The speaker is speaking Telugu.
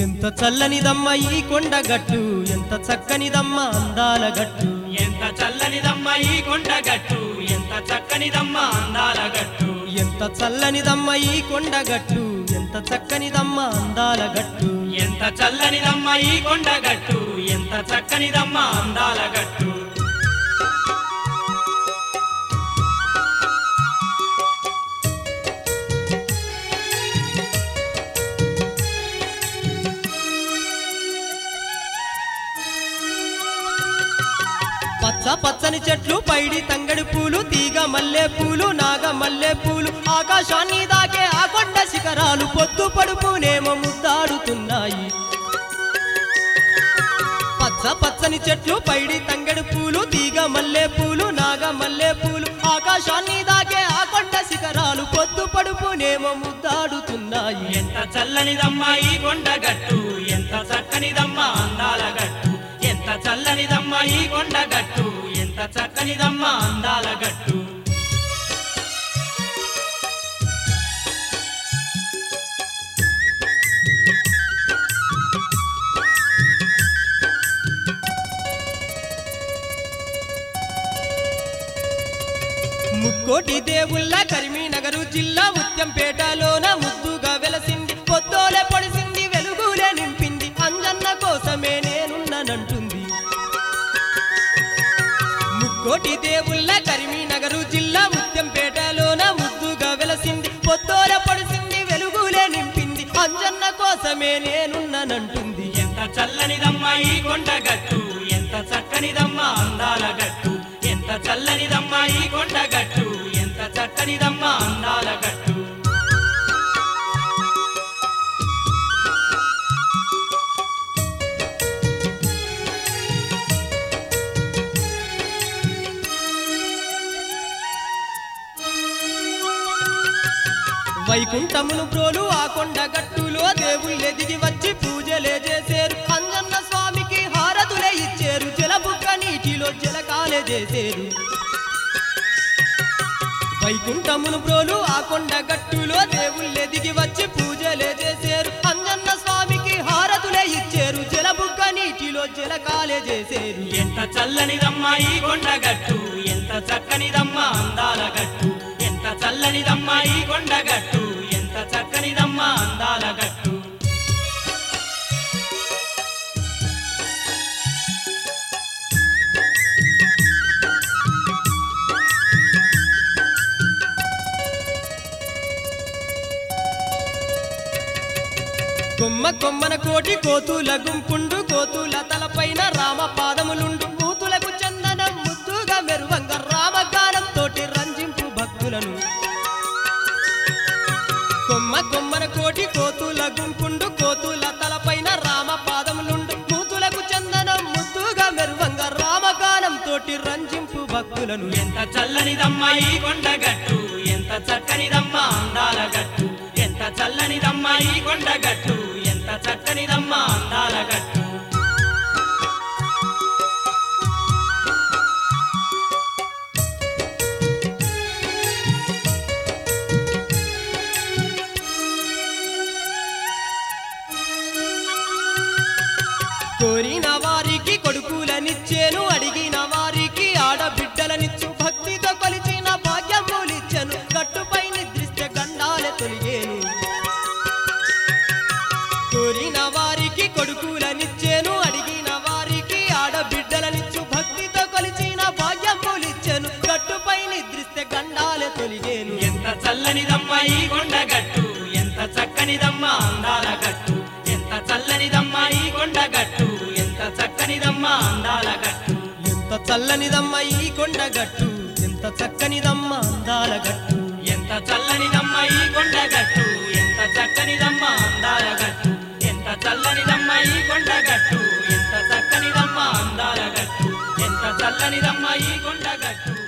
ఎంత చల్లనిదమ్మ ఈ కొండగట్టు ఎంత చక్కనిదమ్మ అందాల గట్టు ఎంత చల్లనిదమ్మ ఈ కొండగట్టు ఎంత చక్కనిదమ్మ అందాల గట్టు ఎంత చల్లనిదమ్మ ఈ కొండగట్టు ఎంత చక్కనిదమ్మ అందాల గట్టు ఎంత చల్లనిదమ్మ ఈ కొండగట్టు ఎంత చక్కనిదమ్మ అందాల గట్టు పచ్చ పచ్చని చెట్లు పైడి తంగడి పూలు తీగ మల్లె పూలు నాగ మల్లె పూలు ఆకాశాన్ని దాకే ఆ కొండ శిఖరాలు పొద్దు పడుపునేమో ముద్దాడుతున్నాయి పచ్చ పచ్చని చెట్లు పైడి తంగడి పూలు తీగ మల్లె పూలు నాగ మల్లె పూలు ఆకాశాన్ని దాకే ఆ కొండ శిఖరాలు పొద్దు పడుపునేమో ముద్దాడుతున్నాయి ఎంత చల్లనిదమ్మ ఈ కొండగట్టు ఎంత చక్కనిదమ్మ అందాల గట్టు ఎంత చల్లనిదమ్మ ఈ కొండగట్టు ఎంత చక్కనిదమ్మ అందాల గట్టు ముక్కోటి దేవుళ్ళ కరీంనగర్ జిల్లా ముత్యంపేటలోన ముద్దుగా వెలసింది పొద్దోలే పొడిసింది వెలుగులే నింపింది అంజన్న కోసమే నేనున్నానంటుంది ముక్కోటి దేవుళ్ళ కరీంనగర్ జిల్లా ముత్యంపేటలోన ముద్దుగా వెలసింది పొద్దోలే పొడిసింది వెలుగులే నింపింది అంజన్న కోసమే నేనున్నానంటుంది ఎంత చల్లనిదమ్మ ఈ కొండగట్టు ఎంత చక్కనిదమ్మ అందాల గట్టు ఎంత చల్లనిదమ్మ ఈ కొండగట్టు ఎంత చక్కనిదమ్మ అందాల గట్టు వైకుంఠమును ప్రోలు ఆ కొండ గట్టులో దేవుళ్ళే దిగి వచ్చి పూజలే చేసేరు అంజన్న స్వామికి హారతులే ఇచ్చేరు జలబుక్క నీటిలో జలకాలే చేసేరు వైకుంఠమును ప్రోలు ఆ కొండ గట్టులో దేవుళ్ళే దిగి వచ్చి పూజలే చేసేరు అంజన్న స్వామికి హారతులే ఇచ్చేరు జలబుక్క నీటిలో జలకాలే చేసేరు ఎంత చల్లనిదమ్మ ఈ కొండగట్టు ఎంత చక్కనిదమ్మ అందాల గట్టు ఎంత చల్లనిదమ్మ ఈ కొండగట్టు ఎంత చక్కనిదమ్మ అందాల గట్టు కొమ్మ కొమ్మన కోటి కోతుల గుంపుండు కోతుల తలపైన రామ పాదములుండు కూతులకు చందనం ముద్దుగా మెరువంగ రామగానం తోటి రంజింపు భక్తులను కొమ్మ కొమ్మన కోటి కోతుల గుంపుండు కోతుల తలపైన రామ పాదములుండు కూతులకు చందనం ముద్దుగా మెరువంగ రామగానం తోటి రంజింపు భక్తులను ఎంత చల్లనిదమ్మ ఈ కొండగట్టు ఎంత చక్కనిదమ్మ అందాల గట్టు ఎంత చల్లనిదమ్మ ఈ కొండగట్టు ఎంత చక్కనిదమ్మ అందాల గట్టు కోరిన వారికి కొడుకులనిచ్చేను అడిగిన వారికి ఆడబిడ్డలనిచ్చు భక్తితో కొలిచిన భాగ్యములిచ్చెను గట్టుపై నిద్రిస్తే గండాలే తొలిగేను కోరిన వారికి కొడుకులనిచ్చేను అడిగిన వారికి ఆడబిడ్డలనిచ్చు భక్తితో కొలిచిన భాగ్యములిచ్చెను గట్టుపై నిద్రిస్తే గండాలే తొలిగేను ఎంత చల్లనిదమ్మ ఈ కొండగట్టు ఎంత చక్కనిదమ్మ అందాల గట్టు ఎంత చల్లనిదమ్మ ఈ కొండగట్టు ఎంత చక్కనిదమ్మ అందాల గట్టు ఎంత చల్లనిదమ్మ ఈ కొండగట్టు ఎంత చక్కనిదమ్మ అందాల గట్టు ఎంత చల్లనిదమ్మ ఈ కొండగట్టు ఎంత చక్కనిదమ్మ అందాల గట్టు ఎంత చల్లనిదమ్మ ఈ కొండగట్టు ఎంత చక్కనిదమ్మ అందాల గట్టు ఎంత చల్లనిదమ్మ ఈ కొండగట్టు